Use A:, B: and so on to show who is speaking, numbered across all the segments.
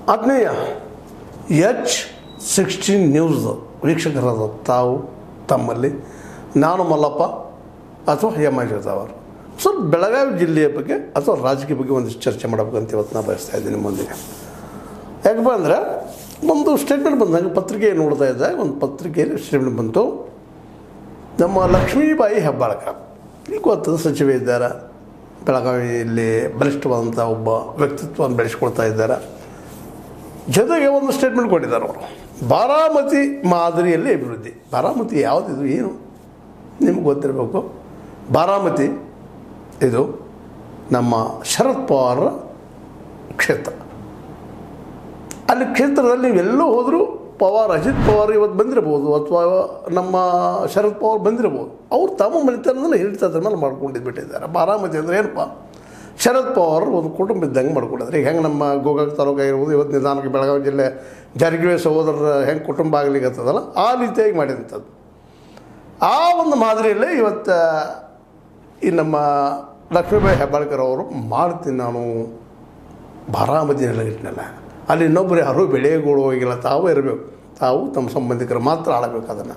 A: ಆತ್ಮೀಯ H sixteen news ವೀಕ್ಷಕರಾದ ತಾವು ತಮ್ಮಲ್ಲಿ ನಾನು ಮಲ್ಲಪ್ಪ ಅಥವಾ ಎಮ್ ಐ ಜೋತಾವರು ಸ್ವಲ್ಪ ಬೆಳಗಾವಿ ಜಿಲ್ಲೆಯ ಬಗ್ಗೆ ಅಥವಾ ರಾಜಕೀಯ ಬಗ್ಗೆ ಒಂದಿಷ್ಟು ಚರ್ಚೆ ಮಾಡಬೇಕಂತ ಇವತ್ತು ನಾನು ಬಯಸ್ತಾ ಇದ್ದೀನಿ ನಿಮ್ಮೊಂದಿಗೆ ಯಾಕಪ್ಪ ಅಂದರೆ ಒಂದು ಸ್ಟೇಟ್ಮೆಂಟ್ ಬಂದಾಗ ಪತ್ರಿಕೆ ನೋಡ್ತಾ ಇದ್ದಾಗ ಒಂದು ಪತ್ರಿಕೆಯಲ್ಲಿ ಸ್ಟೇಟ್ಮೆಂಟ್ ಬಂತು ನಮ್ಮ ಲಕ್ಷ್ಮೀಬಾಯಿ ಹೆಬ್ಬಾಳ್ಕರ್ ಈಗ ಗೊತ್ತದ ಸಚಿವೆ ಇದ್ದಾರೆ ಬೆಳಗಾವಿಯಲ್ಲಿ ಬಲಿಷ್ಠವಾದಂಥ ಒಬ್ಬ ವ್ಯಕ್ತಿತ್ವವನ್ನು ಬೆಳೆಸ್ಕೊಳ್ತಾ ಇದ್ದಾರೆ ಜೊತೆಗೆ ಒಂದು ಸ್ಟೇಟ್ಮೆಂಟ್ ಕೊಟ್ಟಿದ್ದಾರೆ ಅವರು ಬಾರಾಮತಿ ಮಾದರಿಯಲ್ಲಿ ಅಭಿವೃದ್ಧಿ ಬಾರಾಮತಿ ಯಾವುದಿದು ಏನು ನಿಮ್ಗೆ ಗೊತ್ತಿರಬೇಕು ಬಾರಾಮತಿ ಇದು ನಮ್ಮ ಶರದ್ ಪವಾರ್ ಕ್ಷೇತ್ರ ಅಲ್ಲಿ ಕ್ಷೇತ್ರದಲ್ಲಿ ನೀವೆಲ್ಲೋ ಹೋದರೂ ಪವಾರ್ ಅಜಿತ್ ಪವಾರ್ ಇವತ್ತು ಬಂದಿರಬಹುದು ಅಥವಾ ನಮ್ಮ ಶರದ್ ಪವಾರ್ ಬಂದಿರಬಹುದು ಅವ್ರು ತಮ್ಮ ಮನೆತನದಲ್ಲಿ ಹಿಡಿತದ ಮೇಲೆ ಮಾಡ್ಕೊಂಡಿದ್ದು ಬಿಟ್ಟಿದ್ದಾರೆ ಬಾರಾಮತಿ ಅಂದರೆ ಏನಪ್ಪ ಶರದ್ ಪವಾರ್ ಒಂದು ಕುಟುಂಬ ಇದ್ದಂಗೆ ಮಾಡ್ಕೊಂಡಿದ್ದಾರೆ ಈಗ ಹೆಂಗೆ ನಮ್ಮ ಗೋಕಾಕ್ ತಾಲೂಕು ಆಗಿರ್ಬೋದು ಇವತ್ತು ನಿಧಾನಕ್ಕೆ ಬೆಳಗಾವಿ ಜಿಲ್ಲೆ ಜಾರಕಿಹೊಳಿ ಸಹೋದರರ ಹೆಂಗೆ ಕುಟುಂಬ ಆಗ್ಲಿಕ್ಕತ್ತದಲ್ಲ ಆ ರೀತಿಯಾಗಿ ಮಾಡಿದಂಥದ್ದು ಆ ಒಂದು ಮಾದರಿಯಲ್ಲೇ ಇವತ್ತು ಈ ನಮ್ಮ ಲಕ್ಷ್ಮೀಬಾಯಿ ಹೆಬ್ಬಾಳ್ಕರ್ ಅವರು ಮಾಡ್ತೀನಿ ನಾನು ಬಾರಾಮತಿನೆಲ್ಲ ಇಟ್ಟನಲ್ಲ ಅಲ್ಲಿ ಇನ್ನೊಬ್ಬರು ಯಾರೂ ಬೆಳೆಗಳು ಹೋಗಿಲ್ಲ ತಾವು ಇರಬೇಕು ತಾವು ತಮ್ಮ ಸಂಬಂಧಿಕರು ಮಾತ್ರ ಆಳಬೇಕು ಅದನ್ನು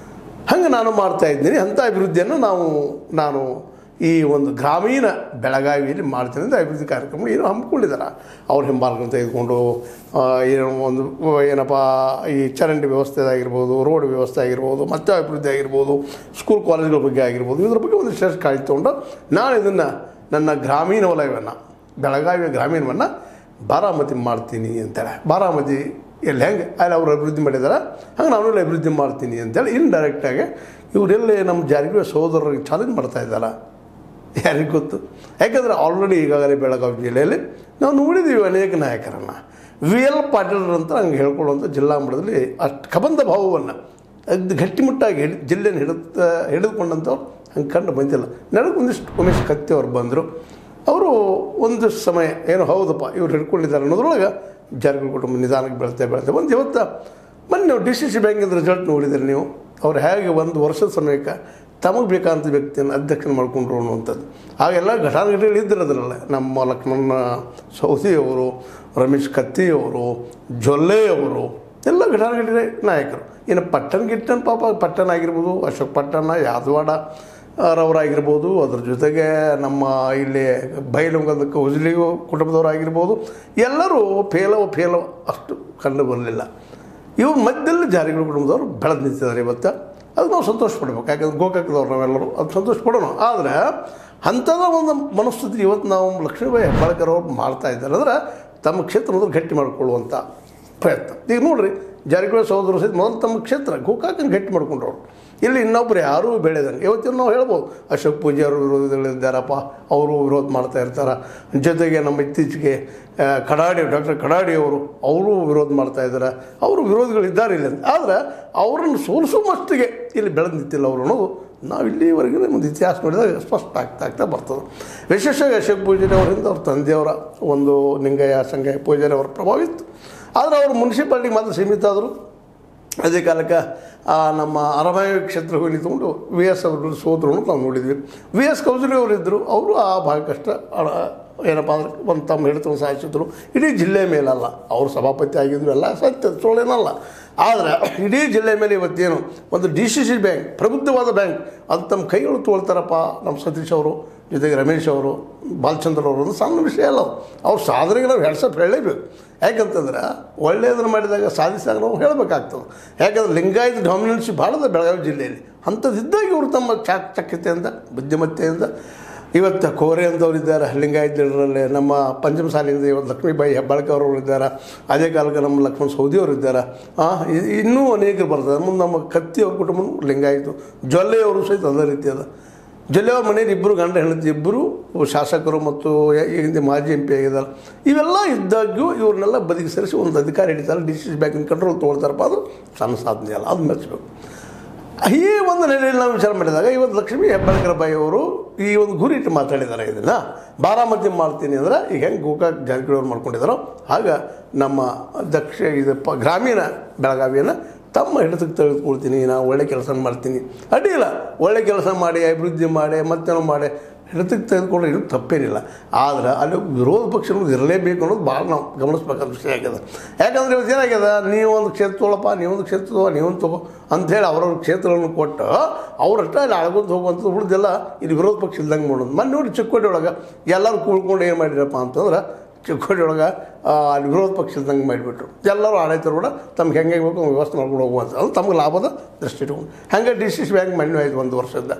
A: ಹಂಗೆ ನಾನು ಮಾಡ್ತಾ ಇದ್ದೀನಿ ಅಂಥ ಅಭಿವೃದ್ಧಿಯನ್ನು ನಾವು ನಾನು ಈ ಒಂದು ಗ್ರಾಮೀಣ ಬೆಳಗಾವಿಯಲ್ಲಿ ಮಾಡ್ತೀನಿ ಅಂತ ಅಭಿವೃದ್ಧಿ ಕಾರ್ಯಕ್ರಮ ಏನು ಹಮ್ಮಿಕೊಂಡಿದ್ದಾರೆ ಅವ್ರ ಹಿಂಬಾಲಕನ್ನು ತೆಗೆದುಕೊಂಡು ಆ, ಏನೋ ಒಂದು ಏನಪ್ಪ ಈ ಚರಂಡಿ ವ್ಯವಸ್ಥೆ ಆಗಿರ್ಬೋದು ರೋಡ್ ವ್ಯವಸ್ಥೆ ಆಗಿರ್ಬೋದು ಮತ್ತೆ ಅಭಿವೃದ್ಧಿ ಆಗಿರ್ಬೋದು ಸ್ಕೂಲ್ ಕಾಲೇಜ್ಗಳ ಬಗ್ಗೆ ಆಗಿರ್ಬೋದು ಇದ್ರ ಬಗ್ಗೆ ಒಂದು ಶ್ರೇಷ್ಠ ಕಾಳಜಿ ತೊಗೊಂಡು ನಾನು ಇದನ್ನು ನನ್ನ ಗ್ರಾಮೀಣ ವಲಯವನ್ನು ಬೆಳಗಾವಿಯ ಗ್ರಾಮೀಣವನ್ನು ಬಾರಾಮತಿ ಮಾಡ್ತೀನಿ ಅಂತೇಳಿ ಬಾರಾಮತಿ ಎಲ್ಲಿ ಹೆಂಗೆ ಅಲ್ಲಿ ಅವರು ಅಭಿವೃದ್ಧಿ ಮಾಡಿದ್ದಾರೆ ಹಂಗೆ ನಾನು ಇಲ್ಲಿ ಅಭಿವೃದ್ಧಿ ಮಾಡ್ತೀನಿ ಅಂತೇಳಿ ಇಂಡೈರೆಕ್ಟಾಗಿ ಇವರೆಲ್ಲಿ ನಮ್ಮ ಜಾರಿಗೆ ಸಹೋದರರಿಗೆ ಚಾಲೆಂಜ್ ಮಾಡ್ತಾ ಇದ್ದಾರೆ ಯಾರಿಗೆ ಗೊತ್ತು ಯಾಕಂದರೆ ಆಲ್ರೆಡಿ ಈಗಾಗಲೇ ಬೆಳಗಾವಿ ಜಿಲ್ಲೆಯಲ್ಲಿ ನಾವು ನೋಡಿದ್ದೀವಿ ಅನೇಕ ನಾಯಕರನ್ನು ವಿ ಎಲ್ ಪಾಟೀಲರಂತ ಹಂಗೆ ಹೇಳ್ಕೊಳ್ಳುವಂಥ ಜಿಲ್ಲಾ ಮಟ್ಟದಲ್ಲಿ ಅಷ್ಟು ಕಬಂಧ ಭಾವವನ್ನು ಅದು ಗಟ್ಟಿಮುಟ್ಟಾಗಿ ಹಿಡಿ ಜಿಲ್ಲೆಯನ್ನು ಹಿಡಿದ ಹಿಡಿದುಕೊಂಡಂಥವ್ರು ಹಂಗೆ ಕಂಡು ಬಂದಿಲ್ಲ ನನಗೆ ಒಂದಿಷ್ಟು ಉಮೇಶ್ ಕತ್ತಿ ಅವ್ರು ಬಂದರು ಅವರು ಒಂದಿಷ್ಟು ಸಮಯ ಏನು ಹೌದಪ್ಪ ಇವ್ರು ಹಿಡ್ಕೊಂಡಿದ್ದಾರೆ ಅನ್ನೋದ್ರೊಳಗೆ ಜಾರಕಿಹೊಳಿ ಕುಟುಂಬ ನಿಧಾನಕ್ಕೆ ಬೆಳ್ತಾ ಬೆಳ್ತಾ ಬಂದು ಇವತ್ತು ಮೊನ್ನೆ ನೀವು ಡಿ ಸಿ ಸಿ ಬ್ಯಾಂಕಿಂದ ರಿಸಲ್ಟ್ ನೋಡಿದ್ರಿ ನೀವು ಅವ್ರು ಹೇಗೆ ಒಂದು ವರ್ಷದ ಸಮಯಕ್ಕೆ ತಮಗೆ ಬೇಕಾದಂಥ ವ್ಯಕ್ತಿಯನ್ನು ಅಧ್ಯಕ್ಷನ ಮಾಡ್ಕೊಂಡ್ರು ಅನ್ನುವಂಥದ್ದು ಆಗೆಲ್ಲ ಘಟಾನುಘಟಿಗಳು ಇದ್ದಿರೋದ್ರಲ್ಲ ನಮ್ಮ ಲಕ್ಷ್ಮಣ ಸೌದಿಯವರು ರಮೇಶ್ ಕತ್ತಿಯವರು ಜೊಲ್ಲೆಯವರು ಎಲ್ಲ ಘಟಾನುಘಟಿ ನಾಯಕರು ಇನ್ನು ಪಟ್ಟಣ ಗಿಟ್ಟನ್ ಪಾಪ ಪಟ್ಟಣ ಆಗಿರ್ಬೋದು ಅಶೋಕ್ ಪಟ್ಟಣ ಯಾದವಾಡ ರವರಾಗಿರ್ಬೋದು ಅದ್ರ ಜೊತೆಗೆ ನಮ್ಮ ಇಲ್ಲಿ ಬೈಲುಂಗದಕ್ಕೆ ಉಜ್ಲಿ ಕುಟುಂಬದವರಾಗಿರ್ಬೋದು ಎಲ್ಲರೂ ಫೇಲವ ಫೇಲವ ಅಷ್ಟು ಕಂಡು ಬರಲಿಲ್ಲ ಇವ್ರ ಮಧ್ಯದಲ್ಲಿ ಜಾರಿಗಳ ಕುಟುಂಬದವರು ಬೆಳೆದು ನಿಂತಿದ್ದಾರೆ ಇವತ್ತು ಅದು ನಾವು ಸಂತೋಷ ಪಡ್ಬೇಕು ಯಾಕಂದ್ರೆ ಗೋಕಾಕದವ್ರು ನಾವೆಲ್ಲರೂ ಅದು ಸಂತೋಷ ಪಡೋಣ ಆದರೆ ಅಂಥದ ಒಂದು ಮನಸ್ಥಿತಿ ಇವತ್ತು ನಾವು ಲಕ್ಷ್ಮೀಬಾಯಿ ಹೆಬ್ಬಾಳ್ಕರ್ ಅವ್ರು ಮಾಡ್ತಾ ಇದ್ದಾರೆ ಅಂದ್ರೆ ತಮ್ಮ ಕ್ಷೇತ್ರವನ್ನು ಗಟ್ಟಿ ಮಾಡಿಕೊಳ್ಳುವಂಥ ಪ್ರಯತ್ನ ಈಗ ನೋಡ್ರಿ ಜಾರಕಿಹೊಳಿ ಸಹೋದರ ಸಹಿತ ಮೊದಲು ತಮ್ಮ ಕ್ಷೇತ್ರ ಗೋಕಾಕನ್ನು ಗಟ್ಟಿ ಮಾಡ್ಕೊಂಡ್ರು ಇಲ್ಲಿ ಇನ್ನೊಬ್ರು ಯಾರೂ ಬೆಳೆದಂಗೆ ಇವತ್ತಿನ ನಾವು ಹೇಳ್ಬೋದು ಅಶೋಕ್ ಪೂಜಾರು ವಿರೋಧಿಗಳಿದ್ದಾರಪ್ಪ ಅವರು ವಿರೋಧ ಮಾಡ್ತಾ ಇರ್ತಾರೆ ಜೊತೆಗೆ ನಮ್ಮ ಇತ್ತೀಚೆಗೆ ಆ, ಕಡಾಡಿ ಡಾಕ್ಟರ್ ಕಡಾಡಿ ಅವರು ಅವರು ವಿರೋಧ ಮಾಡ್ತಾ ಇದ್ದಾರೆ ಅವರು ವಿರೋಧಿಗಳಿದ್ದಾರೆ ಇಲ್ಲಿ ಅಂತ ಆದರೆ ಅವರನ್ನು ಸೋಲಿಸುವ ಮಟ್ಟಿಗೆ ಇಲ್ಲಿ ಬೆಳೆದು ನಿಂತಿಲ್ಲ ಅವರು ಅನ್ನೋದು ನಾವು ಇಲ್ಲಿವರೆಗೆ ಒಂದು ಇತಿಹಾಸ ನೋಡಿದಾಗ ಸ್ಪಷ್ಟ ಆಗ್ತಾ ಆಗ್ತಾ ಬರ್ತದೆ ವಿಶೇಷವಾಗಿ ಅಶೋಕ್ ಪೂಜಾರಿ ಅವರಿಂದ ಅವ್ರ ತಂದೆಯವರ ಒಂದು ಲಿಂಗಯ್ಯ ಸಂಗಯ್ಯ ಪೂಜಾರಿ ಅವರ ಪ್ರಭಾವ ಇತ್ತು ಆದರೆ ಅವರು ಮುನ್ಸಿಪಾಲ್ಟಿಗೆ ಮಾತ್ರ ಸೀಮಿತ ಆದರು ಅದೇ ಕಾಲಕ್ಕೆ ಆ, ನಮ್ಮ ಅರಮನೆ ಕ್ಷೇತ್ರಕ್ಕೆ ನಿಂತ್ಕೊಂಡು ವಿ ಎಸ್ ಅವರು ಸೋದರು ಅಂತ ನಾವು ನೋಡಿದ್ವಿ ವಿ ಎಸ್ ಕೌಜಲಿ ಅವರು ಇದ್ದರು ಅವರು ಆ ಭಾಗಕ್ಕಷ್ಟ ಅಳ- ಏನಪ್ಪ ಅಂದ್ರೆ ಒಂದು ತಮ್ಮ ಹಿಡಿತವನ್ನು ಸಾಧಿಸಿದ್ರು ಇಡೀ ಜಿಲ್ಲೆ ಮೇಲಲ್ಲ ಅವರು ಸಭಾಪತಿ ಆಗಿದ್ರು ಎಲ್ಲ ಸತ್ಯ ಸುಳ್ಳೇನಲ್ಲ ಆದರೆ ಇಡೀ ಜಿಲ್ಲೆ ಮೇಲೆ ಇವತ್ತೇನು ಒಂದು ಡಿ ಸಿ ಸಿ ಬ್ಯಾಂಕ್ ಪ್ರಬುದ್ಧವಾದ ಬ್ಯಾಂಕ್ ಅದು ತಮ್ಮ ಕೈಗಳು ತೊಳ್ತಾರಪ್ಪ ನಮ್ಮ ಸತೀಶ್ ಅವರು ಜೊತೆಗೆ ರಮೇಶ್ ಅವರು ಬಾಲಚಂದ್ರ ಅವರು ಒಂದು ಸಣ್ಣ ವಿಷಯ ಅಲ್ಲ ಅದು. ಅವ್ರ ಸಾಧನೆಗೆ ನಾವು ಹೆಡ್ಸಪ್ ಹೇಳಲೇಬೇಕು ಯಾಕಂತಂದ್ರೆ ಒಳ್ಳೆಯದನ್ನು ಮಾಡಿದಾಗ ಸಾಧಿಸಿದಾಗ ನಾವು ಹೇಳಬೇಕಾಗ್ತದೆ ಯಾಕಂದ್ರೆ ಲಿಂಗಾಯತ ಡಾಮಿನೆನ್ಸಿ ಭಾಳ ಇದೆ ಬೆಳಗಾವಿ ಜಿಲ್ಲೆಯಲ್ಲಿ ಅಂಥದ್ದಿದ್ದಾಗ ಇವರು ತಮ್ಮ ಚಾಕಚಕ್ಯತೆಯಿಂದ ಬುದ್ಧಿಮತ್ತೆಯಿಂದ ಇವತ್ತು ಕೋರೆ ಅಂತವ್ರು ಇದ್ದಾರೆ ಲಿಂಗಾಯತ ಲೀಡರಲ್ಲಿ ನಮ್ಮ ಪಂಚಮಸಾಲಿಯಿಂದ ಇವತ್ತು ಲಕ್ಷ್ಮೀಬಾಯಿ ಹೆಬ್ಬಾಳ್ಕರ್ ಅವರು ಇದ್ದಾರೆ ಅದೇ ಕಾಲಕ್ಕೆ ನಮ್ಮ ಲಕ್ಷ್ಮಣ ಸೌದಿ ಅವರು ಇದ್ದಾರೆ ಆ, ಇ- ಇನ್ನೂ ಅನೇಕರು ಬರ್ತಾರೆ ಮುಂದೆ ನಮ್ಮ ಕತ್ತಿ ಅವ್ರ ಕುಟುಂಬ ಲಿಂಗಾಯಿತು ಜೊಲ್ಲೆಯವರು ಸಹಿತ ಅದೇ ರೀತಿ ಅದ ಜೊಲ್ಲೆಯವ್ರ ಮನೇಲಿ ಇಬ್ಬರು ಗಂಡ ಹೆಂಡತಿ ಇಬ್ಬರು ಶಾಸಕರು ಮತ್ತು ಯ- ಈ ಹಿಂದೆ ಮಾಜಿ ಎಂ ಪಿ ಆಗಿದ್ದಾರೆ ಇವೆಲ್ಲ ಇದ್ದಾಗ್ಯೂ ಇವ್ರನ್ನೆಲ್ಲ ಬದಿಗೆ ಸರಿಸಿ ಒಂದು ಅಧಿಕಾರಿ ಹಿಡಿತಾರೆ ಡಿ ಸಿ ಸಿ ಬ್ಯಾಂಕಿನ ಕಂಟ್ರೋಲ್ ತೊಗೊಳ್ತಾರಪ್ಪ ಅದು ಸಣ್ಣ ಸಾಧನೆ ಅಲ್ಲ ಅದು ಮೆಚ್ಚಬೇಕು ಈ ಒಂದು ನೆಲೆಯಲ್ಲಿ ನಾವು ವಿಚಾರ ಮಾಡಿದಾಗ ಇವತ್ತು ಲಕ್ಷ್ಮೀ ಹೆಬ್ಬಾಳ್ಕರ ಬಾಯಿ ಅವರು ಈ ಒಂದು ಗುರಿ ಇಟ್ಟು ಮಾತಾಡಿದ್ದಾರೆ ಇದನ್ನು ಬಾರಾಮತಿ ಮಾಡ್ತೀನಿ ಅಂದ್ರೆ ಈಗ ಹೆಂಗೆ ಗೋಕಾಕ್ ಜಾರಕಿಹೊಳಿ ಅವ್ರು ಮಾಡ್ಕೊಂಡಿದ್ದಾರೋ ಆಗ ನಮ್ಮ ದಕ್ಷ ಇದು ಪ ಗ್ರಾಮೀಣ ಬೆಳಗಾವಿಯನ್ನು ತಮ್ಮ ಹಿಡಿತಕ್ಕೆ ತೆಗೆದುಕೊಳ್ತೀನಿ ನಾನು ಒಳ್ಳೆ ಕೆಲಸ ಮಾಡ್ತೀನಿ ಅಡ್ಡಿಲ್ಲ ಒಳ್ಳೆ ಕೆಲಸ ಮಾಡಿ ಅಭಿವೃದ್ಧಿ ಮಾಡಿ ಮತ್ತೇನೋ ಮಾಡಿ ಹಿಡಿತಕ್ಕೆ ತೆಗೆದುಕೊಂಡು ಇದು ತಪ್ಪೇನಿಲ್ಲ ಆದ್ರೆ ಅಲ್ಲಿ ವಿರೋಧ ಪಕ್ಷಗಳು ಇರಲೇಬೇಕು ಅನ್ನೋದು ಭಾಳ ನಾವು ಗಮನಿಸ್ಬೇಕಾದ ವಿಷಯ ಆಗ್ಯದ ಯಾಕಂದ್ರೆ ಇವತ್ತು ಏನಾಗ್ಯದ ನೀವೊಂದು ಕ್ಷೇತ್ರ ತೊಗೊಳಪ್ಪ ನೀವೊಂದು ಕ್ಷೇತ್ರ ತಗೋ ನೀವೊಂದು ತಗೋ ಅಂಥೇಳಿ ಅವ್ರವ್ರ ಕ್ಷೇತ್ರಗಳನ್ನು ಕೊಟ್ಟು ಅವ್ರಷ್ಟೇ ಅಲ್ಲಿ ಅಳಗೊಂಡು ಹೋಗುವಂಥದ್ದು ಉಳಿದೆಲ್ಲ ಇಲ್ಲಿ ವಿರೋಧ ಪಕ್ಷ ಇಲ್ದಂಗೆ ಮಾಡೋದು ಮೊನ್ನೆ ನೋಡಿ ಚಿಕ್ಕೋಡಿ ಒಳಗೆ ಎಲ್ಲರೂ ಕೂಡ್ಕೊಂಡು ಏನು ಮಾಡಿರಪ್ಪ ಅಂತಂದ್ರೆ ಚಿಕ್ಕೋಡಿ ಒಳಗೆ ಅಲ್ಲಿ ವಿರೋಧ ಪಕ್ಷ ಇಲ್ದಂಗೆ ಮಾಡಿಬಿಟ್ರು ಎಲ್ಲರೂ ಆಡಳಿತರು ಕೂಡ ತಮ್ಗೆ ಹೆಂಗೆ ಬೇಕು ಹಂಗೆ ವ್ಯವಸ್ಥೆ ಮಾಡ್ಕೊಂಡು ಹೋಗುವಂಥ ಅದು ತಮ್ಗೆ ಲಾಭದ ದೃಷ್ಟಿ ಇಟ್ಕೊಂಡು ಹಂಗೆ ಡಿ ಸಿ ಸಿ ಬ್ಯಾಂಕ್ ಮಣ್ಣು ಆಯ್ತು ಒಂದು ವರ್ಷದ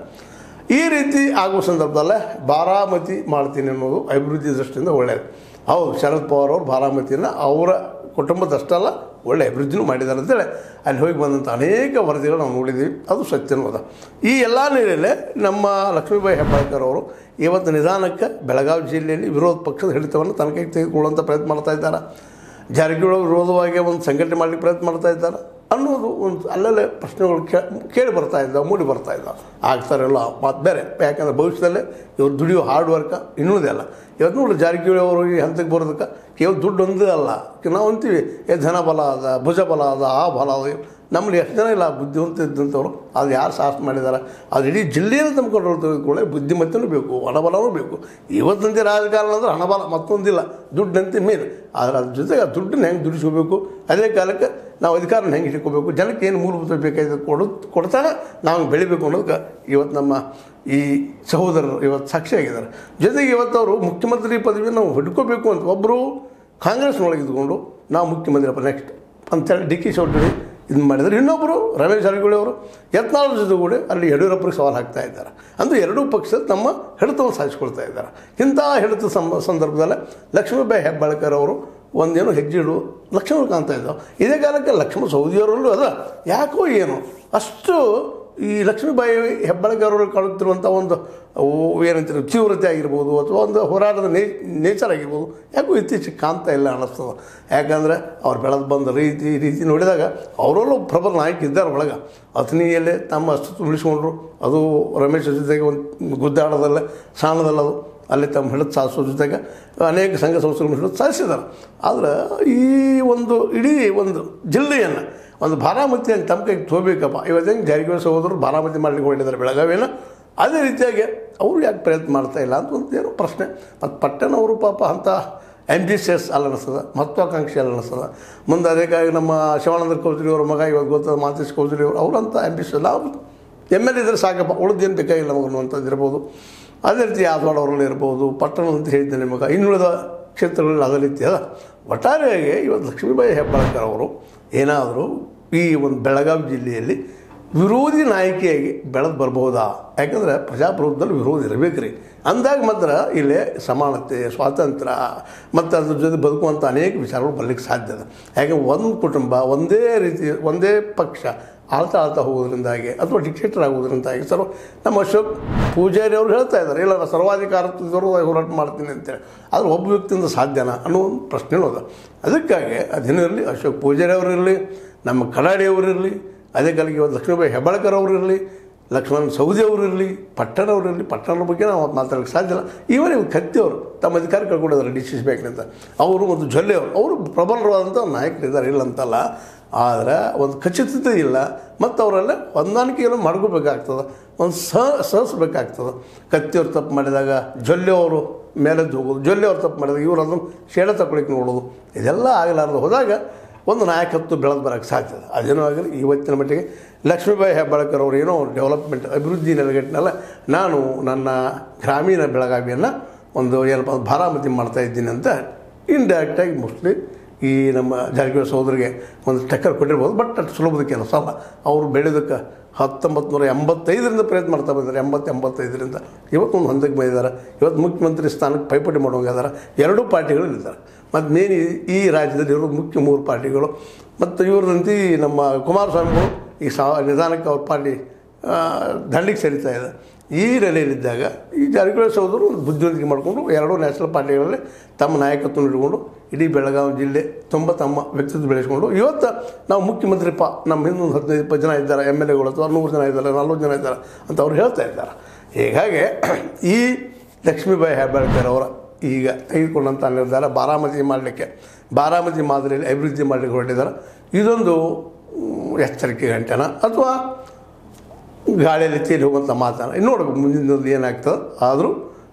A: ಈ ರೀತಿ ಆಗುವ ಸಂದರ್ಭದಲ್ಲೇ ಬಾರಾಮತಿ ಮಾಡ್ತೀನಿ ಅನ್ನೋದು ಅಭಿವೃದ್ಧಿ ದೃಷ್ಟಿಯಿಂದ ಒಳ್ಳೆಯದು ಹೌದು ಶರದ್ ಪವಾರ್ ಅವರು ಬಾರಾಮತಿಯನ್ನು ಅವರ ಕುಟುಂಬದಷ್ಟಲ್ಲ ಒಳ್ಳೆ ಅಭಿವೃದ್ಧಿನೂ ಮಾಡಿದ್ದಾರೆ ಅಂತೇಳಿ ಅಲ್ಲಿ ಹೋಗಿ ಬಂದಂಥ ಅನೇಕ ವರದಿಗಳು ನಾವು ನೋಡಿದ್ದೀವಿ ಅದು ಸತ್ಯನೂ ಅದ ಈ ಎಲ್ಲ ನೀರಲ್ಲೇ ನಮ್ಮ ಲಕ್ಷ್ಮೀಬಾಯಿ ಹೆಬ್ಬಾಳ್ಕರ್ ಅವರು ಇವತ್ತು ನಿಧಾನಕ್ಕೆ ಬೆಳಗಾವಿ ಜಿಲ್ಲೆಯಲ್ಲಿ ವಿರೋಧ ಪಕ್ಷದ ಹಿಡಿತವನ್ನು ತನ್ನ ಕೈಗೆ ತೆಗೆದುಕೊಳ್ಳುವಂಥ ಪ್ರಯತ್ನ ಮಾಡ್ತಾ ಇದ್ದಾರೆ ಜಾರಕಿಹೊಳಿ ವಿರೋಧವಾಗಿ ಒಂದು ಸಂಘಟನೆ ಮಾಡಲಿಕ್ಕೆ ಪ್ರಯತ್ನ ಮಾಡ್ತಾ ಇದ್ದಾರೆ ಅನ್ನೋದು ಒಂದು ಅಲ್ಲಲ್ಲೇ ಪ್ರಶ್ನೆಗಳು ಕೇ ಕೇಳಿ ಬರ್ತಾ ಇದ್ದಾವೆ ಮೂಡಿ ಬರ್ತಾ ಇದ್ದಾವೆ ಆಗ್ತಾರಲ್ಲ ಮಾತು ಬೇರೆ ಯಾಕಂದ್ರೆ ಭವಿಷ್ಯದಲ್ಲೇ ಇವ್ರು ದುಡಿಯೋ ಹಾರ್ಡ್ ವರ್ಕ ಇನ್ನುವುದಲ್ಲ ಇವತ್ತು ನೋಡಿ ಜಾರಕಿಹೊಳಿ ಅವರು ಈ ಹಂತಕ್ಕೆ ಬರೋದಕ್ಕೆ ಕೇವಲ ದುಡ್ಡು ಒಂದೇ ಅಲ್ಲ ನಾವು ಅಂತೀವಿ ಏ ಧನ ಬಲ ಅದ ಭುಜ ಬಲ ಅದ ಆ ಬಲ ಅದ ನಮ್ಮಲ್ಲಿ ಎಷ್ಟು ಜನ ಇಲ್ಲ ಬುದ್ಧಿವಂತ ಇದ್ದಂಥವ್ರು ಅದು ಯಾರು ಸಾಹಸ ಮಾಡಿದ್ದಾರೆ ಅದು ಇಡೀ ಜಿಲ್ಲೆಯನ್ನು ತುಂಬಿಕೊಂಡು ತೆಗೆದುಕೊಳ್ಳೆ ಬುದ್ಧಿಮತ್ತನೂ ಬೇಕು ಹಣಬಲನೂ ಬೇಕು ಇವತ್ತಂತೆ ರಾಜಕಾರಣ ಅಂದ್ರೆ ಹಣಬಲ ಮತ್ತೊಂದಿಲ್ಲ ದುಡ್ಡಂತೆ ಮೇನ್ ಆದರೆ ಅದ್ರ ಜೊತೆಗೆ ಆ ದುಡ್ಡನ್ನ ಹೆಂಗೆ ದುಡಿಸ್ಕೋಬೇಕು ಅದೇ ಕಾಲಕ್ಕೆ ನಾವು ಅಧಿಕಾರನ ಹೆಂಗೆ ಇಟ್ಕೋಬೇಕು ಜನಕ್ಕೆ ಏನು ಮೂಲಭೂತ ಬೇಕಾಗಿದೆ ಕೊಡು ಕೊಡ್ತಾಗ ನಾವು ಬೆಳಿಬೇಕು ಅನ್ನೋದಕ್ಕೆ ಇವತ್ತು ನಮ್ಮ ಈ ಸಹೋದರರು ಇವತ್ತು ಸಾಕ್ಷಿಯಾಗಿದ್ದಾರೆ ಜೊತೆಗೆ ಇವತ್ತು ಅವರು ಮುಖ್ಯಮಂತ್ರಿ ಪದವಿ ನಾವು ಹಿಡ್ಕೋಬೇಕು ಅಂತ ಒಬ್ಬರು ಕಾಂಗ್ರೆಸ್ನೊಳಗೆ ಇದ್ಕೊಂಡು ನಾವು ಮುಖ್ಯಮಂತ್ರಿಯಪ್ಪ ನೆಕ್ಸ್ಟ್ ಅಂತೇಳಿ ಡಿ ಕೆ ಶಿವಡ್ಡಿ ಇದು ಮಾಡಿದ್ದಾರೆ ಇನ್ನೊಬ್ಬರು ರಮೇಶ್ ಜಾರಕಿಹೊಳಿ ಅವರು ಯತ್ನಾಳ್ ಜೊತೆ ಕೂಡ ಅಲ್ಲಿ ಯಡಿಯೂರಪ್ಪರಿಗೆ ಸವಾಲು ಹಾಕ್ತಾ ಇದ್ದಾರೆ ಅಂದರೆ ಎರಡೂ ಪಕ್ಷ ತಮ್ಮ ಹಿಡಿತವನ್ನು ಸಾಧಿಸ್ಕೊಳ್ತಾ ಇದ್ದಾರೆ ಇಂಥ ಹಿಡಿತ ಸಂ ಸಂದರ್ಭದಲ್ಲಿ ಲಕ್ಷ್ಮೀಬಾಯಿ ಹೆಬ್ಬಾಳ್ಕರ್ ಅವರು ಒಂದೇನು ಹೆಜ್ಜೆ ಇಡು ಲಕ್ಷ್ಮಣ ಕಾಣ್ತಾ ಇದ್ದಾವೆ ಇದೇ ಕಾಲಕ್ಕೆ ಲಕ್ಷ್ಮಣ ಸೌದಿಯವರಲ್ಲೂ ಅದ ಯಾಕೋ ಏನು ಅಷ್ಟು ಈ ಲಕ್ಷ್ಮೀಬಾಯಿ ಹೆಬ್ಬಾಳ್ಕರ್ ಅವರು ಕಾಣುತ್ತಿರುವಂಥ ಒಂದು ಅವು ಏನಂತೀರಿ ತೀವ್ರತೆ ಆಗಿರ್ಬೋದು ಅಥವಾ ಒಂದು ಹೋರಾಟದ ನೇ ನೇಚರ್ ಆಗಿರ್ಬೋದು ಯಾಕೋ ಇತ್ತೀಚೆಗೆ ಕಾಣ್ತಾ ಇಲ್ಲ ಅನ್ನಿಸ್ತದೆ ಯಾಕಂದರೆ ಅವ್ರು ಬೆಳೆದು ಬಂದ ರೀತಿ ಈ ರೀತಿ ನೋಡಿದಾಗ ಅವರಲ್ಲೂ ಪ್ರಬಲ ನಾಯಕ ಇದ್ದಾರೆ ಒಳಗೆ ಅಥಣಿಯಲ್ಲೇ ತಮ್ಮ ಅಸ್ತಿತ್ವ ಉಳಿಸ್ಕೊಂಡ್ರು ಅದು ರಮೇಶ್ ಜೊತೆಗೆ ಒಂದು ಗುದ್ದಾಡದಲ್ಲೇ ಸಾಣದಲ್ಲ ಅದು ಅಲ್ಲಿ ತಮ್ಮ ಹಿಡಿದು ಸಾಧಿಸೋ ಜೊತೆಗೆ ಅನೇಕ ಸಂಘ ಸಂಸ್ಥೆಗಳನ್ನು ಹಿಡಿದು ಸಾಧಿಸಿದ್ದಾರೆ ಆದರೆ ಈ ಒಂದು ಇಡೀ ಒಂದು ಜಿಲ್ಲೆಯನ್ನು ಒಂದು ಬಾರಾಮತಿಯನ್ನು ತಮ್ಮ ಕೈಗೆ ತೋಬೇಕಪ್ಪ ಇವತ್ತು ಹೆಂಗೆ ಜಾರಕಿಹೊಳಿ ಸಹೋದರರು ಬಾರಾಮತಿ ಮಾಡಲಿಕ್ಕೆ ಹೊರಟಿದ್ದಾರೆ ಬೆಳಗಾವಿಯನ್ನು ಅದೇ ರೀತಿಯಾಗಿ ಅವರು ಯಾಕೆ ಪ್ರಯತ್ನ ಮಾಡ್ತಾ ಇಲ್ಲ ಅಂತ ಒಂದು ಏನೋ ಪ್ರಶ್ನೆ ಮತ್ತು ಪಟ್ಟಣ ಅವರು ಪಾಪ ಅಂಥ ಆ್ಯಂಬಿಷಿಯಸ್ ಅಲ್ಲ ಅನಿಸ್ತದ ಮಹತ್ವಾಕಾಂಕ್ಷಿ ಅಲ್ಲ ಅನಿಸ್ತದ ಮುಂದೆ ಅದಕ್ಕಾಗಿ ನಮ್ಮ ಶಿವಾನಂದ ಕೌಜರಿ ಅವ್ರ ಮಗ ಇವಾಗ ಗೊತ್ತದ ಮಾತೇಶ್ ಕೌಜರಿ ಅವರು ಅವರಂತ ಆ್ಯಂಬಿಷಿಯಸ್ ನಾವು ಎಮ್ ಎಲ್ ಇದ್ರೆ ಸಾಕಪ್ಪ ಉಳಿದೇನು ಬೇಕಾಗಿಲ್ಲ ನಮಗೆ ಅನ್ನುವಂಥದ್ದು ಇರ್ಬೋದು ಅದೇ ರೀತಿ ಯಾದವಾಡ ಅವರಲ್ಲಿ ಇರ್ಬೋದು ಪಟ್ಟಣ ಅಂತ ಹೇಳಿದ್ದೆ ನಿಮಗೆ ಇನ್ನುಳಿದ ಕ್ಷೇತ್ರಗಳಲ್ಲಿ ಅದೇ ರೀತಿ ಅದ ಒಟ್ಟಾರೆಯಾಗಿ ಇವತ್ತು ಲಕ್ಷ್ಮೀಬಾಯಿ ಹೆಬ್ಬಾಳ್ಕರ್ ಅವರು ಏನಾದರೂ ಈ ಒಂದು ಬೆಳಗಾವಿ ಜಿಲ್ಲೆಯಲ್ಲಿ ವಿರೋಧಿ ನಾಯಕಿಯಾಗಿ ಬೆಳೆದು ಬರ್ಬೋದಾ ಯಾಕಂದರೆ ಪ್ರಜಾಪ್ರಭುತ್ವದಲ್ಲಿ ವಿರೋಧ ಇರಬೇಕು ರೀ ಅಂದಾಗ ಮಾತ್ರ ಇಲ್ಲೇ ಸಮಾನತೆ ಸ್ವಾತಂತ್ರ್ಯ ಮತ್ತು ಅದ್ರ ಜೊತೆ ಬದುಕುವಂಥ ಅನೇಕ ವಿಚಾರಗಳು ಬರ್ಲಿಕ್ಕೆ ಸಾಧ್ಯ ಇದೆ ಯಾಕೆ ಒಂದು ಕುಟುಂಬ ಒಂದೇ ರೀತಿ ಒಂದೇ ಪಕ್ಷ ಆಳ್ತಾ ಆಳ್ತಾ ಹೋಗೋದ್ರಿಂದಾಗಿ ಅಥವಾ ಡಿಕ್ಟೇಟರ್ ಆಗೋದ್ರಿಂದಾಗಿ ಸರ್ ನಮ್ಮ ಅಶೋಕ್ ಪೂಜಾರಿ ಅವರು ಹೇಳ್ತಾ ಇದ್ದಾರೆ ಇಲ್ಲ ನಾನು ಸರ್ವಾಧಿಕಾರದವರು ಹೋರಾಟ ಮಾಡ್ತೀನಿ ಅಂತೇಳಿ ಆದರೆ ಒಬ್ಬ ವ್ಯಕ್ತಿಯಿಂದ ಸಾಧ್ಯನಾ ಅನ್ನೋ ಒಂದು ಪ್ರಶ್ನೆ ಅದ ಅದಕ್ಕಾಗಿ ಅದೇನಿರಲಿ ಅಶೋಕ್ ಪೂಜಾರಿ ಅವರಿರಲಿ ನಮ್ಮ ಕಡಾಡಿ ಅವರಿರಲಿ ಅದೇ ಕಾಲಕ್ಕೆ ಇವತ್ತು ಲಕ್ಷ್ಮೀಬಾಯಿ ಹೆಬ್ಬಾಳ್ಕರ್ ಅವರಿರಲಿ ಲಕ್ಷ್ಮಣ್ ಸೌದಿ ಅವರಿರಲಿ ಪಟ್ಟಣ ಅವರಿರಲಿ ಪಟ್ಟಣದ ಬಗ್ಗೆ ನಾವು ಮಾತಾಡೋಕ್ಕೆ ಸಾಧ್ಯ ಇಲ್ಲ ಇವನ್ ಇವ್ರು ಕತ್ತಿಯವರು ತಮ್ಮ ಅಧಿಕಾರ ಕಳ್ಕೊಂಡಿದ್ದಾರೆ ಡಿ ಸಿ ಸಿ ಬ್ಯಾಂಕ್ನಿಂದ ಅವರು ಒಂದು ಜೊಲ್ಲೆ ಅವರು ಅವರು ಪ್ರಬಲವಾದಂಥ ನಾಯಕರಿದ್ದಾರೆ ಇಲ್ಲ ಅಂತಲ್ಲ ಆದರೆ ಒಂದು ಖಚಿತತೆ ಇಲ್ಲ ಮತ್ತು ಅವರೆಲ್ಲ ಹೊಂದಾಣಿಕೆಯನ್ನು ಮಾಡ್ಕೋಬೇಕಾಗ್ತದೆ ಒಂದು ಸಹ ಸಹಿಸ್ಬೇಕಾಗ್ತದೆ ಕತ್ತಿಯವ್ರು ತಪ್ಪು ಮಾಡಿದಾಗ ಜೊಲ್ಲೆ ಅವರು ಮೇಲೆದ್ದು ಹೋಗೋದು ಜೊಲ್ಲೆ ಅವ್ರು ತಪ್ಪು ಮಾಡಿದಾಗ ಇವರು ಅದನ್ನು ಶೇಡ ತಗೊಳ್ಳಿಕ್ಕೆ ನೋಡೋದು ಇದೆಲ್ಲ ಆಗಲಾರ್ದು ಹೋದಾಗ ಒಂದು ನಾಯಕತ್ವ ಬೆಳೆದು ಬರೋಕ್ಕೆ ಸಾಧ್ಯ ಇದೆ ಅದೇನೋ ಆಗಲಿ ಇವತ್ತಿನ ಮಟ್ಟಿಗೆ ಲಕ್ಷ್ಮೀಬಾಯಿ ಹೆಬ್ಬಾಳ್ಕರ್ ಅವರು ಏನೋ ಡೆವಲಪ್ಮೆಂಟ್ ಅಭಿವೃದ್ಧಿ ನೆಲೆಗಟ್ಟಿನಲ್ಲ ನಾನು ನನ್ನ ಗ್ರಾಮೀಣ ಬೆಳಗಾವಿಯನ್ನು ಒಂದು ಏನಪ್ಪ ಬಾರಾಮತಿ ಮಾಡ್ತಾ ಇದ್ದೀನಿ ಅಂತ ಇಂಡೈರೆಕ್ಟಾಗಿ ಮೋಸ್ಟ್ಲಿ ಈ ನಮ್ಮ ಜಾರಕಿಹೊಳಿ ಸಹೋದರಿಗೆ ಒಂದು ಟಕ್ಕರ್ ಕೊಟ್ಟಿರ್ಬೋದು ಬಟ್ ಅಷ್ಟು ಸುಲಭದ ಕೆಲಸ ಅಲ್ಲ ಅವರು ಬೆಳೆದಕ್ಕೆ ಹತ್ತೊಂಬತ್ತು ನೂರ ಎಂಬತ್ತೈದರಿಂದ ಪ್ರಯತ್ನ ಮಾಡ್ತಾ ಬಂದಿದ್ದಾರೆ ಎಂಬತ್ತು ಎಂಬತ್ತೈದರಿಂದ ಇವತ್ತೊಂದು ಹಂತಕ್ಕೆ ಬಂದಿದ್ದಾರೆ ಇವತ್ತು ಮುಖ್ಯಮಂತ್ರಿ ಸ್ಥಾನಕ್ಕೆ ಪೈಪೋಟಿ ಮಾಡುವಂಗಿದ್ದಾರೆ ಎರಡೂ ಪಾರ್ಟಿಗಳು ಇದ್ದಾರೆ ಮತ್ತು ಮೇನ್ ಈ ರಾಜ್ಯದಲ್ಲಿ ಇರೋ ಮುಖ್ಯ ಮೂರು ಪಾರ್ಟಿಗಳು ಮತ್ತು ಇವ್ರದಂತೆ ನಮ್ಮ ಕುಮಾರಸ್ವಾಮಿಗಳು ಈ ಸಾ ನಿಧಾನಕ್ಕೆ ಅವ್ರ ಪಾರ್ಟಿ ಆ, ದಂಡಿಗೆ ಸೇರಿತಾ ಇದೆ ಈ ನೆಲೆಯಲ್ಲಿದ್ದಾಗ ಈ ಜಾರಕಿಹೊಳಿ ಸಹೋದರು ಒಂದು ಬುದ್ಧಿವಂತಿಕೆ ಮಾಡಿಕೊಂಡು ಎರಡೂ ನ್ಯಾಷನಲ್ ಪಾರ್ಟಿಗಳಲ್ಲಿ ತಮ್ಮ ನಾಯಕತ್ವ ಇಟ್ಕೊಂಡು ಇಡೀ ಬೆಳಗಾವಿ ಜಿಲ್ಲೆ ತುಂಬ ತಮ್ಮ ವ್ಯಕ್ತಿತ್ವ ಬೆಳೆಸ್ಕೊಂಡು ಇವತ್ತು ನಾವು ಮುಖ್ಯಮಂತ್ರಿ ಪ ನಮ್ಮ ಹಿಂದೊಂದು ಹದಿನೈದು ಇಪ್ಪತ್ತು ಜನ ಇದ್ದಾರೆ ಎಮ್ ಎಲ್ ಎಗಳು ಅಥವಾ ನೂರು ಜನ ಇದ್ದಾರೆ ನಲ್ವತ್ತು ಜನ ಇದ್ದಾರೆ ಅಂತ ಅವ್ರು ಹೇಳ್ತಾ ಇದ್ದಾರೆ ಹೀಗಾಗಿ ಈ ಲಕ್ಷ್ಮೀಬಾಯಿ ಹೆಬ್ಬಾಳ್ಕರ್ ಅವರ ಈಗ ತೆಗೆದುಕೊಂಡಂಥ ನಿರ್ಧಾರ ಬಾರಾಮತಿ ಮಾಡಲಿಕ್ಕೆ ಬಾರಾಮತಿ ಮಾದರಿಯಲ್ಲಿ ಅಭಿವೃದ್ಧಿ ಮಾಡಲಿಕ್ಕೆ ಹೊರಟಿದ್ದಾರೆ ಇದೊಂದು ಮ್, ಎಚ್ಚರಿಕೆ ಗಂಟೆನ ಅಥವಾ ಗಾಳಿಯಲ್ಲಿ ತೇಲಿ ಹೋಗುವಂಥ ಮಾತನ್ನ ಇನ್ನು ನೋಡ್ಬೇಕು ಮುಂದಿನದು ಏನಾಗ್ತದೆ ಆದರೂ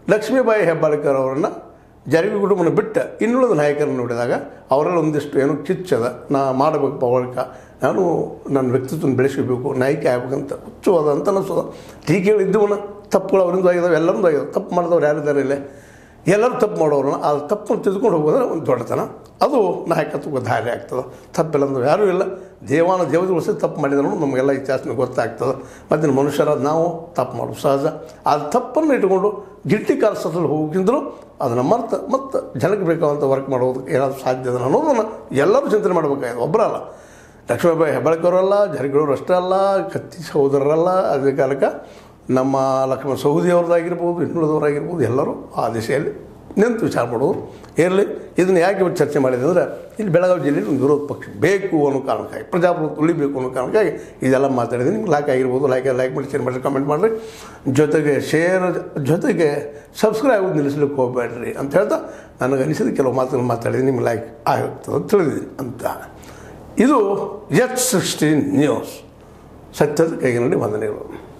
A: ಲಕ್ಷ್ಮೀಬಾಯಿ ಹೆಬ್ಬಾಳ್ಕರ್ ಅವರನ್ನು ಜಾರಕಿಹೊಳಿ ಕುಟುಂಬನ ಬಿಟ್ಟ ಇನ್ನುಳಿದ ನಾಯಕರನ್ನು ನೋಡಿದಾಗ ಅವರಲ್ಲಿ ಒಂದಿಷ್ಟು ಏನೋ ಕಿಚ್ಚದ ನಾ ಮಾಡಬೇಕು ಪವಳಿಕ ನಾನು ನನ್ನ ವ್ಯಕ್ತಿತ್ವನ ಬೆಳೆಸಬೇಕು ನಾಯಕಿ ಆಗ್ಬೇಕಂತ ಹುಚ್ಚುವಾದ ಅಂತ ಅನಿಸೋದ ಟೀಕೆಗಳು ಇದ್ದವನ ತಪ್ಪುಗಳು ಅವರಿಂದ ಆಗಿದಾವೆ ಎಲ್ಲರದ್ದು ಆಗಿದಾವೆ ತಪ್ಪು ಮಾಡಿದವ್ರು ಯಾರಿದ್ದಾರೆ ಇಲ್ಲೇ ಎಲ್ಲರೂ ತಪ್ಪು ಮಾಡೋರನ್ನ ಆ ತಪ್ಪನ್ನು ತಿದ್ಕೊಂಡು ಹೋಗೋದ್ರೆ ಒಂದು ದೊಡ್ಡತನ ಅದು ನಾಯಕತ್ವಕ್ಕೆ ದಾರಿ ಆಗ್ತದೆ ತಪ್ಪಿಲ್ಲ ಅಂದ್ರೆ ಯಾರೂ ಇಲ್ಲ ದೇವಾನ ದೇವತೆಗಳು ಸಹ ತಪ್ಪು ಮಾಡಿದ್ರು ನಮಗೆಲ್ಲ ಇತಿಹಾಸನ ಗೊತ್ತಾಗ್ತದೆ ಮತ್ತು ಮನುಷ್ಯರಾದ ನಾವು ತಪ್ಪು ಮಾಡೋದು ಸಹಜ ಆ ತಪ್ಪನ್ನು ಇಟ್ಕೊಂಡು ಗಿಟ್ಟಿ ಕಾಲ್ಸಲ್ಲಿ ಹೋಗಿಂದ್ರು ಅದನ್ನು ಮರ್ತು ಮತ್ತು ಜನಕ್ಕೆ ಬೇಕಾದಂಥ ವರ್ಕ್ ಮಾಡೋದಕ್ಕೆ ಏನಾದರೂ ಸಾಧ್ಯ ಇದೆ ಅನ್ನೋದನ್ನು ಎಲ್ಲರೂ ಚಿಂತನೆ ಮಾಡಬೇಕಾಗಿದೆ ಒಬ್ಬರಲ್ಲ ಲಕ್ಷ್ಮೀಬಾಯಿ ಹೆಬ್ಬಾಳ್ಕರಲ್ಲ ಜಾರಕಿಹೊಳಿ ಅಷ್ಟೇ ಅಲ್ಲ ಕತ್ತಿ ಸಹೋದರರಲ್ಲ ಅದೇ ಕಾಲಕ್ಕೆ ನಮ್ಮ ಲಕ್ಷ್ಮಣ ಸೌದಿ ಅವ್ರದ್ದಾಗಿರ್ಬೋದು ಇನ್ನುಳಿದವರಾಗಿರ್ಬೋದು ಎಲ್ಲರೂ ಆ ದಿಶೆಯಲ್ಲಿ ನಿಂತು ವಿಚಾರ ಮಾಡೋದು ಇರಲಿ ಇದನ್ನು ಯಾಕೆ ಇವತ್ತು ಚರ್ಚೆ ಮಾಡಿದೆ ಅಂದರೆ ಇಲ್ಲಿ ಬೆಳಗಾವಿ ಜಿಲ್ಲೆಯಲ್ಲಿ ಒಂದು ವಿರೋಧ ಪಕ್ಷ ಬೇಕು ಅನ್ನೋ ಕಾರಣಕ್ಕಾಗಿ ಪ್ರಜಾಪ್ರಭುತ್ವ ಉಳಿಬೇಕು ಅನ್ನೋ ಕಾರಣಕ್ಕಾಗಿ ಇದೆಲ್ಲ ಮಾತಾಡಿದ್ದೀನಿ ನಿಮ್ಗೆ ಲೈಕ್ ಆಗಿರ್ಬೋದು ಲೈಕ್ ಲೈಕ್ ಮಾಡಿ ಶೇರ್ ಮಾಡಿ ಕಮೆಂಟ್ ಮಾಡಿರಿ ಜೊತೆಗೆ ಶೇರ್ ಜೊತೆಗೆ ಸಬ್ಸ್ಕ್ರೈಬ್ ಆಗೋದು ನಿಲ್ಲಿಸ್ಲಿಕ್ಕೆ ಹೋಗಬೇಡ್ರಿ ಅಂತ ಹೇಳ್ತಾ ನನಗೆ ಅನಿಸಿದ ಕೆಲವು ಮಾತುಗಳು ಮಾತಾಡಿದ್ದೀನಿ ನಿಮ್ಗೆ ಲೈಕ್ ಆಗಿರ್ತದೆ ಅಂತ ತಿಳಿದಿದ್ದೀನಿ ಅಂತ ಇದು ಎಚ್ ಸಿಕ್ಸ್ಟೀನ್ ನ್ಯೂಸ್ ಸತ್ಯದ ಕೈಗಿನಲ್ಲಿ ವಂದನೆಗಳು